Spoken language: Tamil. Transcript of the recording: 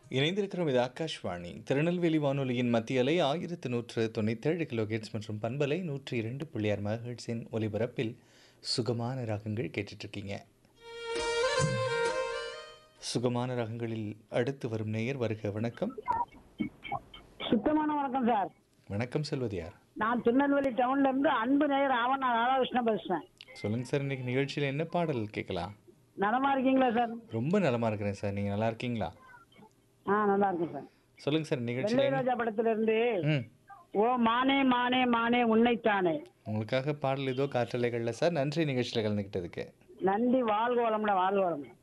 இணைந்திருக்கிறோம் இது ஆகாஷ்வாணி திருநெல்வேலி வானொலியின் மத்திய அலை ஆயிரத்து நூற்று தொண்ணூற்றேழு கிலோஹெட்ஸ் மற்றும் பண்பலை நூற்றி இரண்டு புள்ளியார் மகஹெட்ஸின் ஒலிபரப்பில் சுகமான ராகங்கள் கேட்டுட்ருக்கீங்க சுகமான ராகங்களில் அடுத்து வரும் நேயர் வருக வணக்கம் சுத்தமான வணக்கம் சார் வணக்கம் செல்வது யார் நான் திருநெல்வேலி டவுன்ல இருந்து அன்பு நேயர் ஆவண ராதாகிருஷ்ணன் பேசுறேன் சொல்லுங்கள் சார் இன்னைக்கு நிகழ்ச்சியில் என்ன பாடல் கேட்கலாம் நலமா இருக்கீங்களா சார் ரொம்ப நலமாக இருக்கிறேன் சார் நீங்கள் நல்லா இருக்கீங்களா ஆ நல்லா இருக்கேன் சார் சொல்லுங்கள் சார் நிகழ்ச்சியில் வெள்ளை என்ன ரோஜா படத்துல இருந்து ம் ஓ மானே மானே மானே உன்னைத்தானே உங்களுக்காக பாடல் ஏதோ காற்றலைகளில் சார் நன்றி நிகழ்ச்சியில் கலந்துக்கிட்டதுக்கு நன்றி வாழ்க வளமுட வாழ்க வளமுட